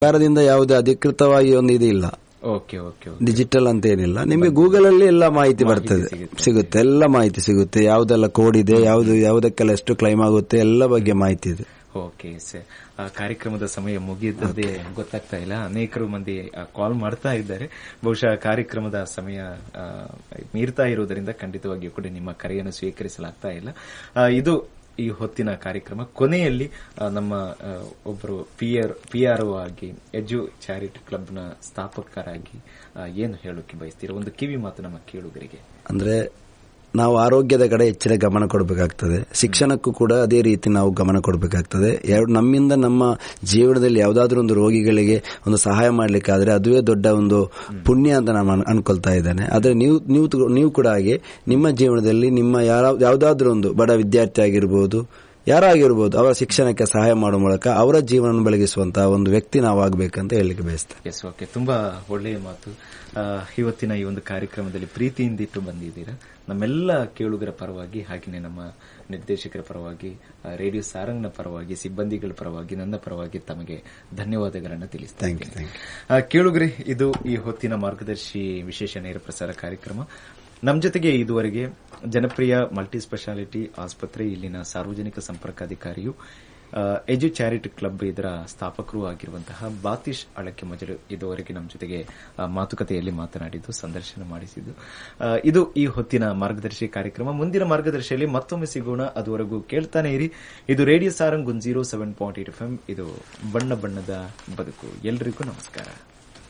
ಸರ್ಕಾರದಿಂದ ಯಾವುದೇ ಅಧಿಕೃತವಾಗಿ ಒಂದು ಇದಿಲ್ಲ ಓಕೆ ಓಕೆ ಡಿಜಿಟಲ್ ಅಂತ ಏನಿಲ್ಲ ನಿಮಗೆ ಗೂಗಲ್ ಅಲ್ಲಿ ಎಲ್ಲ ಮಾಹಿತಿ ಬರ್ತದೆ ಸಿಗುತ್ತೆ ಎಲ್ಲ ಮಾಹಿತಿ ಸಿಗುತ್ತೆ ಯಾವ್ದೆಲ್ಲ ಕೋಡ್ ಇದೆ ಯಾವ್ದು ಯಾವುದಕ್ಕೆಲ್ಲ ಎಷ್ಟು ಕ್ಲೈಮ್ ಆಗುತ್ತೆ ಎಲ್ಲ ಬಗ್ಗೆ ಮಾಹಿತಿ ಇದೆ ಓಕೆ ಸರ್ ಆ ಕಾರ್ಯಕ್ರಮದ ಸಮಯ ಮುಗಿಯದ್ದೇ ಗೊತ್ತಾಗ್ತಾ ಇಲ್ಲ ಅನೇಕರು ಮಂದಿ ಕಾಲ್ ಮಾಡ್ತಾ ಇದ್ದಾರೆ ಬಹುಶಃ ಕಾರ್ಯಕ್ರಮದ ಸಮಯ ಆ, ಮೀರ್ತಾ ಇರುವುದರಿಂದ ಖಂಡಿತವಾಗಿಯೂ ಕೂಡ ನಿಮ್ಮ ಕರೆಯನ್ನು ಸ್ವೀಕರಿಸಲಾಗ್ತಾ ಇಲ್ಲ ಆ, ಇದು ಈ ಹೊತ್ತಿನ ಕಾರ್ಯಕ್ರಮ ಕೊನೆಯಲ್ಲಿ ಆ, ನಮ್ಮ ಆ, ಒಬ್ಬರು ಪಿಆರ್ ಪಿಆರ್ಒ ಆಗಿ ಎಜು ಚಾರಿಟಿ ಕ್ಲಬ್ನ ಸ್ಥಾಪಕರಾಗಿ ಆ, ಏನು ಹೇಳೋಕೆ ಬಯಸ್ತೀರಾ ಒಂದು ಕಿವಿ ಮಾತು ನಮ್ಮ ಕೇಳುಗರಿಗೆ ಅಂದ್ರೆ ನಾವು ಆರೋಗ್ಯದ ಕಡೆ ಹೆಚ್ಚಿನ ಗಮನ ಕೊಡಬೇಕಾಗ್ತದೆ ಶಿಕ್ಷಣಕ್ಕೂ ಕೂಡ ಅದೇ ರೀತಿ ನಾವು ಗಮನ ಕೊಡಬೇಕಾಗ್ತದೆ ಎರಡು ನಮ್ಮಿಂದ ನಮ್ಮ ಜೀವನದಲ್ಲಿ ಯಾವುದಾದ್ರೂ ಒಂದು ರೋಗಿಗಳಿಗೆ ಒಂದು ಸಹಾಯ ಮಾಡಲಿಕ್ಕಾದ್ರೆ ಅದುವೇ ದೊಡ್ಡ ಒಂದು ಪುಣ್ಯ ಅಂತ ನಾನು ಅನ್- ಅನ್ಕೊಳ್ತಾ ಇದ್ದೇನೆ ಆದ್ರೆ ನೀವು ನೀವು ತು- ನೀವು ಕೂಡ ಹಾಗೆ ನಿಮ್ಮ ಜೀವನದಲ್ಲಿ ನಿಮ್ಮ ಯಾರ ಯಾವುದಾದ್ರೂ ಒಂದು ಬಡ ವಿದ್ಯಾರ್ಥಿ ಆಗಿರ್ಬೋದು ಯಾರಾಗಿರ್ಬೋದು ಅವರ ಶಿಕ್ಷಣಕ್ಕೆ ಸಹಾಯ ಮಾಡುವ ಮೂಲಕ ಅವರ ಜೀವನ ಬೆಳಗಿಸುವಂತಹ ಒಂದು ವ್ಯಕ್ತಿ ನಾವು ಆಗ್ಬೇಕಂತ ಹೇಳಲಿಕ್ಕೆ ಬಯಸ್ತೇನೆ ಎಸ್ ಓಕೆ ತುಂಬಾ ಒಳ್ಳೆಯ ಮಾತು ಆ, ಇವತ್ತಿನ ಈ ಒಂದು ಕಾರ್ಯಕ್ರಮದಲ್ಲಿ ಪ್ರೀತಿಯಿಂದಿಟ್ಟು ಬಂದಿದ್ದೀರಾ ನಮ್ಮೆಲ್ಲ ಕೇಳುಗರ ಪರವಾಗಿ ಹಾಗೆಯೇ ನಮ್ಮ ನಿರ್ದೇಶಕರ ಪರವಾಗಿ ಆ, ರೇಡಿಯೋ ಸಾರಂಗ್ನ ಪರವಾಗಿ ಸಿಬ್ಬಂದಿಗಳ ಪರವಾಗಿ ನನ್ನ ಪರವಾಗಿ ತಮಗೆ ಧನ್ಯವಾದಗಳನ್ನು ತಿಳಿಸ್ತೇನೆ ಥ್ಯಾಂಕ್ ಯು ಥ್ಯಾಂಕ್ ಯು ಆ, ಕೇಳುಗರೆ ಇದು ಈ ಹೊತ್ತಿನ ಮಾರ್ಗದರ್ಶಿ ವಿಶೇಷ ನೇರ ಪ್ರಸಾರ ಕಾರ್ಯಕ್ರಮ ನಮ್ಮ ಜೊತೆಗೆ ಇದುವರೆಗೆ ಜನಪ್ರಿಯ ಮಲ್ಟಿ ಸ್ಪೆಷಾಲಿಟಿ ಆಸ್ಪತ್ರೆ ಇಲ್ಲಿನ ಸಾರ್ವಜನಿಕ ಸಂಪರ್ಕಾಧಿಕಾರಿಯು ಆ, ಎಜು ಚಾರಿಟಿ ಕ್ಲಬ್ ಇದರ ಸ್ಥಾಪಕರು ಆಗಿರುವಂತಹ ಬಾತಿಶ್ ಅಳಕೆ ಮಜಲು ಇದುವರೆಗೆ ನಮ್ಮ ಜೊತೆಗೆ ಆ, ಮಾತುಕತೆಯಲ್ಲಿ ಮಾತನಾಡಿದ್ದು ಸಂದರ್ಶನ ಮಾಡಿಸಿದ್ದು ಆ, ಇದು ಈ ಹೊತ್ತಿನ ಮಾರ್ಗದರ್ಶಿ ಕಾರ್ಯಕ್ರಮ ಮುಂದಿನ ಮಾರ್ಗದರ್ಶಿಯಲ್ಲಿ ಮತ್ತೊಮ್ಮೆ ಸಿಗೋಣ ಅದುವರೆಗೂ ಕೇಳ್ತಾನೆ ಇರಿ ಇದು radio Sarang one zero seven point eight F ಇದು ಬಣ್ಣ ಬಣ್ಣದ ಬದುಕು ಎಲ್ರಿಗೂ ನಮಸ್ಕಾರ